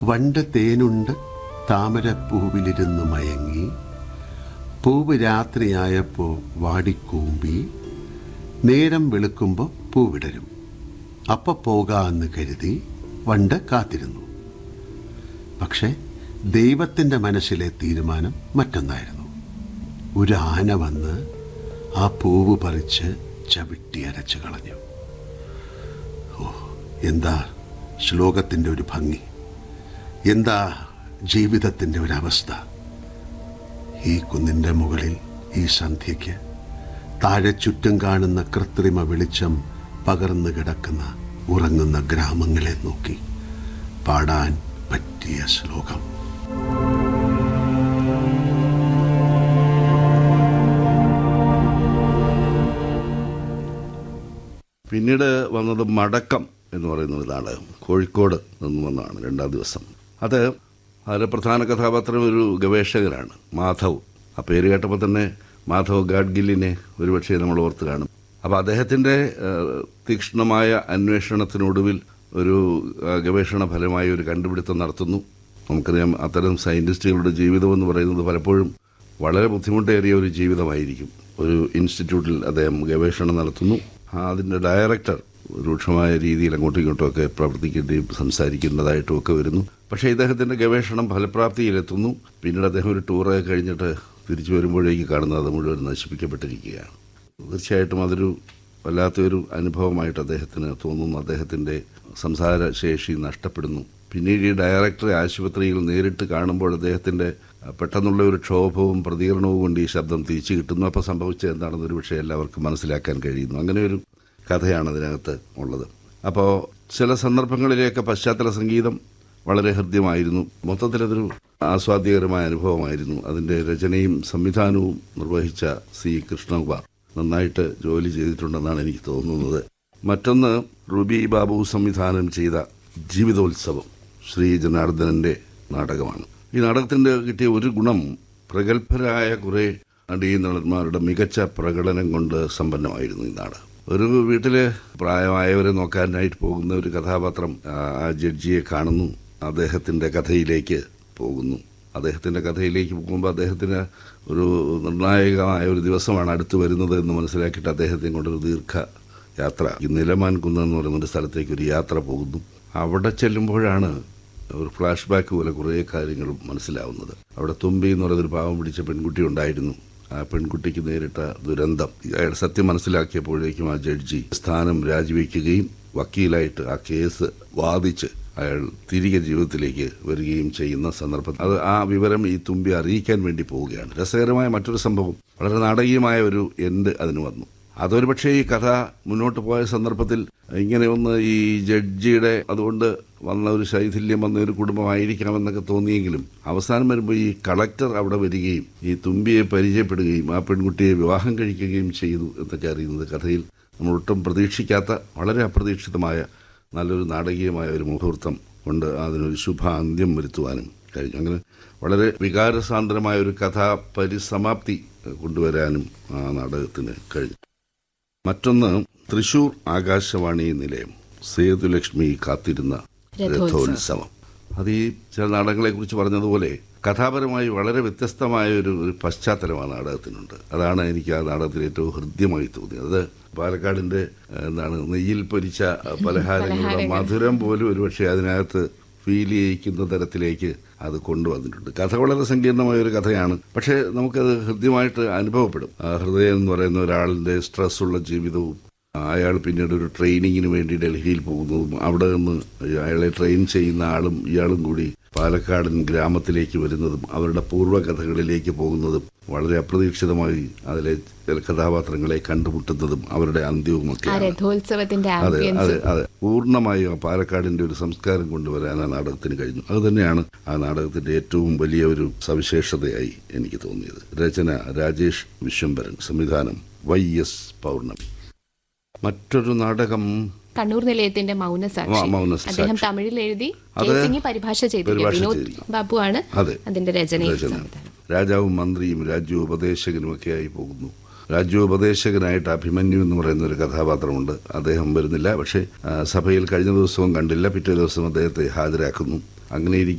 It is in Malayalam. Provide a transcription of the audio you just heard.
വണ്ട് തേനുണ്ട് താമരപ്പൂവിലിരുന്ന് മയങ്ങി പൂവ് രാത്രിയായപ്പോൾ വാടിക്കൂമ്പി നേരം വെളുക്കുമ്പോൾ പൂവിടരും അപ്പ പോകാമെന്ന് കരുതി വണ്ട് കാത്തിരുന്നു പക്ഷേ ദൈവത്തിൻ്റെ മനസ്സിലെ തീരുമാനം മറ്റൊന്നായിരുന്നു ഒരു ആന വന്ന് ആ പൂവ് പറിച്ച് ചവിട്ടി അരച്ചു കളഞ്ഞു ഓ എന്താ ശ്ലോകത്തിൻ്റെ ഒരു ഭംഗി എന്താ ജീവിതത്തിൻ്റെ ഒരവസ്ഥ ഈ കുന്നിൻ്റെ മുകളിൽ ഈ സന്ധ്യയ്ക്ക് താഴെ ചുറ്റും കാണുന്ന കൃത്രിമ വെളിച്ചം പകർന്നു കിടക്കുന്ന ഉറങ്ങുന്ന ഗ്രാമങ്ങളെ നോക്കി പാടാൻ പറ്റിയ ശ്ലോകം പിന്നീട് വന്നത് മടക്കം എന്ന് പറയുന്ന ഒരു നാടകം കോഴിക്കോട് നിന്ന് വന്നതാണ് രണ്ടാം ദിവസം അത് അതിലെ പ്രധാന കഥാപാത്രം ഒരു ഗവേഷകനാണ് മാധവ് ആ പേര് കേട്ടപ്പോൾ തന്നെ മാധവ് ഗാഡ്ഗില്ലിനെ ഒരുപക്ഷെ നമ്മൾ ഓർത്ത് കാണും അപ്പോൾ അദ്ദേഹത്തിൻ്റെ ഏഹ്, തീക്ഷ്ണമായ അന്വേഷണത്തിനൊടുവിൽ ഒരു ആ, ഗവേഷണ ഫലമായി ഒരു കണ്ടുപിടുത്തം നടത്തുന്നു നമുക്കറിയാം അത്തരം സയൻറ്റിസ്റ്റുകളുടെ ജീവിതം എന്ന് പറയുന്നത് പലപ്പോഴും വളരെ ബുദ്ധിമുട്ടേറിയ ഒരു ജീവിതമായിരിക്കും ഒരു ഇൻസ്റ്റിറ്റ്യൂട്ടിൽ അദ്ദേഹം ഗവേഷണം നടത്തുന്നു ആ, അതിൻ്റെ ഡയറക്ടർ രൂക്ഷമായ രീതിയിൽ അങ്ങോട്ടും ഇങ്ങോട്ടും ഒക്കെ പ്രവർത്തിക്കേണ്ടിയും സംസാരിക്കുന്നതായിട്ടും ഒക്കെ വരുന്നു പക്ഷേ ഇദ്ദേഹത്തിൻ്റെ ഗവേഷണം ഫലപ്രാപ്തിയിലെത്തുന്നു പിന്നീട് അദ്ദേഹം ഒരു ടൂറൊക്കെ കഴിഞ്ഞിട്ട് തിരിച്ചു വരുമ്പോഴേക്ക് കാണുന്നത് അത് മുഴുവൻ നശിപ്പിക്കപ്പെട്ടിരിക്കുകയാണ് തീർച്ചയായിട്ടും അതൊരു വല്ലാത്തൊരു അനുഭവമായിട്ട് അദ്ദേഹത്തിന് തോന്നുന്നു അദ്ദേഹത്തിൻ്റെ സംസാര ശേഷി നഷ്ടപ്പെടുന്നു പിന്നീട് ഈ ഡയറക്ടറെ ആശുപത്രിയിൽ നേരിട്ട് കാണുമ്പോൾ അദ്ദേഹത്തിൻ്റെ അഹ്, പെട്ടെന്നുള്ള ഒരു ക്ഷോഭവും പ്രതികരണവും കൊണ്ട് ഈ ശബ്ദം തിരിച്ചു കിട്ടുന്നു അപ്പോൾ സംഭവിച്ചത് എന്താണെന്ന് ഒരു പക്ഷേ എല്ലാവർക്കും മനസ്സിലാക്കാൻ കഴിയുന്നു അങ്ങനെ ഒരു കഥയാണ് അതിനകത്ത് ഉള്ളത് അപ്പോൾ ചില സന്ദർഭങ്ങളിലേക്ക് പശ്ചാത്തല സംഗീതം വളരെ ഹൃദ്യമായിരുന്നു മൊത്തത്തിലതൊരു ആസ്വാദ്യകരമായ അനുഭവമായിരുന്നു അതിൻ്റെ രചനയും സംവിധാനവും നിർവഹിച്ച സി കൃഷ്ണകുമാർ നന്നായിട്ട് ജോലി ചെയ്തിട്ടുണ്ടെന്നാണ് എനിക്ക് തോന്നുന്നത് മറ്റൊന്ന് റുബി ബാബു സംവിധാനം ചെയ്ത ജീവിതോത്സവം ശ്രീ ജനാർദ്ദനന്റെ നാടകമാണ് ഈ നാടകത്തിന്റെ കിട്ടിയ ഒരു ഗുണം പ്രഗത്ഭരായ കുറെ നടീനടന്മാരുടെ മികച്ച പ്രകടനം കൊണ്ട് സമ്പന്നമായിരുന്നു ഈ നാടകം ഒരു വീട്ടില് പ്രായമായവരെ നോക്കാനായിട്ട് പോകുന്ന ഒരു കഥാപാത്രം ആ, ആ ജഡ്ജിയെ കാണുന്നു അദ്ദേഹത്തിന്റെ കഥയിലേക്ക് പോകുന്നു അദ്ദേഹത്തിന്റെ കഥയിലേക്ക് പോകുമ്പോൾ അദ്ദേഹത്തിന് ഒരു നിർണായകമായ ഒരു ദിവസമാണ് അടുത്ത് വരുന്നത് എന്ന് മനസ്സിലാക്കിയിട്ട് അദ്ദേഹത്തെ കൊണ്ടൊരു ദീർഘ യാത്ര ഈ നിലമാൻ കുന്ന് എന്ന് പറയുന്ന ഒരു സ്ഥലത്തേക്ക് ഒരു യാത്ര പോകുന്നു അവിടെ ചെല്ലുമ്പോഴാണ് ഒരു ഫ്ലാഷ് ബാക്ക് പോലെ കുറേ കാര്യങ്ങളും മനസ്സിലാവുന്നത് അവിടെ തുമ്പി എന്ന് പറയുന്നൊരു പാവം പിടിച്ച പെൺകുട്ടി ഉണ്ടായിരുന്നു ആ പെൺകുട്ടിക്ക് നേരിട്ട ദുരന്തം അയാൾ സത്യം മനസ്സിലാക്കിയപ്പോഴേക്കും ആ ജഡ്ജി സ്ഥാനം രാജിവെക്കുകയും വക്കീലായിട്ട് ആ കേസ് വാദിച്ച് അയാൾ തിരികെ ജീവിതത്തിലേക്ക് വരികയും ചെയ്യുന്ന സന്ദർഭം അത് ആ വിവരം ഈ തുമ്പി അറിയിക്കാൻ വേണ്ടി പോവുകയാണ് രസകരമായ മറ്റൊരു സംഭവം വളരെ നാടകീയമായ ഒരു എൻഡ് അതിന് വന്നു അതൊരു പക്ഷേ ഈ കഥ മുന്നോട്ട് പോയ സന്ദർഭത്തിൽ ഇങ്ങനെ ഒന്ന് ഈ ജഡ്ജിയുടെ അതുകൊണ്ട് വന്ന ഒരു ശൈഥില്യം വന്ന ഒരു കുടുംബമായിരിക്കാമെന്നൊക്കെ തോന്നിയെങ്കിലും അവസാനം വരുമ്പോൾ ഈ കളക്ടർ അവിടെ വരികയും ഈ തുമ്പിയെ പരിചയപ്പെടുകയും ആ പെൺകുട്ടിയെ വിവാഹം കഴിക്കുകയും ചെയ്തു എന്നൊക്കെ അറിയുന്നത് കഥയിൽ നമ്മൾ ഒട്ടും പ്രതീക്ഷിക്കാത്ത വളരെ അപ്രതീക്ഷിതമായ നല്ലൊരു നാടകീയമായ ഒരു മുഹൂർത്തം കൊണ്ട് അതിനൊരു ശുഭ അന്ത്യം വരുത്തുവാനും കഴിഞ്ഞു അങ്ങനെ വളരെ വികാരസാന്ദ്രമായ ഒരു കഥാ പരിസമാപ്തി കൊണ്ടുവരാനും ആ നാടകത്തിന് കഴിഞ്ഞു മറ്റൊന്ന് തൃശൂർ ആകാശവാണി നിലയം സേതുലക്ഷ്മി കാത്തിരുന്ന രഥോത്സവം അത് ഈ ചില നാടകങ്ങളെ കുറിച്ച് പറഞ്ഞതുപോലെ കഥാപരമായി വളരെ വ്യത്യസ്തമായ ഒരു ഒരു പശ്ചാത്തലമാണ് നാടകത്തിനുണ്ട് അതാണ് എനിക്ക് ആ നാടകത്തിൽ ഏറ്റവും ഹൃദ്യമായി തോന്നിയത് അത് പാലക്കാടിന്റെ ഏഹ്, എന്താണ് നെയ്യിൽ പൊരിച്ച പലഹാരങ്ങളുടെ മധുരം പോലും ഒരുപക്ഷെ അതിനകത്ത് ഫീൽ ചെയ്യിക്കുന്ന തരത്തിലേക്ക് അത് കൊണ്ടുവന്നിട്ടുണ്ട് കഥ വളരെ സങ്കീർണമായ ഒരു കഥയാണ് പക്ഷേ നമുക്കത് ഹൃദ്യമായിട്ട് അനുഭവപ്പെടും ആ ഹൃദയം എന്ന് പറയുന്ന ഒരാളിന്റെ സ്ട്രെസ്സുള്ള ജീവിതവും അയാൾ പിന്നീട് ഒരു ട്രെയിനിങ്ങിന് വേണ്ടി ഡൽഹിയിൽ പോകുന്നതും അവിടെ നിന്ന് അയാളെ ട്രെയിൻ ചെയ്യുന്ന ആളും ഇയാളും കൂടി പാലക്കാടൻ ഗ്രാമത്തിലേക്ക് വരുന്നതും അവരുടെ പൂർവ്വകഥകളിലേക്ക് പോകുന്നതും വളരെ അപ്രതീക്ഷിതമായി അതിലെ ചില കഥാപാത്രങ്ങളെ കണ്ടുമുട്ടുന്നതും അവരുടെ ആ അന്ത്യവുമൊക്കെയാണ് രഥോത്സവത്തിന്റെ അതെ അതെ ആംബിയൻസ് അതെ പൂർണ്ണമായും ആ പാലക്കാടിന്റെ ഒരു സംസ്കാരം കൊണ്ടുവരാൻ ആ നാടകത്തിന് കഴിഞ്ഞു അത് തന്നെയാണ് ആ നാടകത്തിന്റെ ഏറ്റവും വലിയ ഒരു സവിശേഷതയായി എനിക്ക് തോന്നിയത് രചന രാജേഷ് വിശ്വംഭരൻ സംവിധാനം വൈ എസ് പൗർണമി മറ്റൊരു നാടകം കണ്ണൂർ നിലയത്തിന്റെ മൗനസാക്ഷി മ- മൗനസാക്ഷി. അദ്ദേഹം തമിഴിൽ എഴുതി അത് ജയസിംഗി പരിഭാഷ ചെയ്തിരിക്കുക പരിഭാഷ വിനോദ് ചെയ്തിരിക്കുന്നു. ബാബു ആണ് അതെ. അതിന്റെ രചനയും രചന സംവിധാനം. രാജാവും മന്ത്രിയും രാജ്യോപദേശകനുമൊക്കെയായി പോകുന്നു രാജ്യോപദേശകനായിട്ട് അഭിമന്യു എന്ന് പറയുന്ന ഒരു കഥാപാത്രമുണ്ട് അദ്ദേഹം വരുന്നില്ല പക്ഷേ ആ, സഭയിൽ കഴിഞ്ഞ ദിവസവും കണ്ടില്ല പിറ്റേ ദിവസം അദ്ദേഹത്തെ ഹാജരാക്കുന്നു അങ്ങനെ ഇരിക്കെ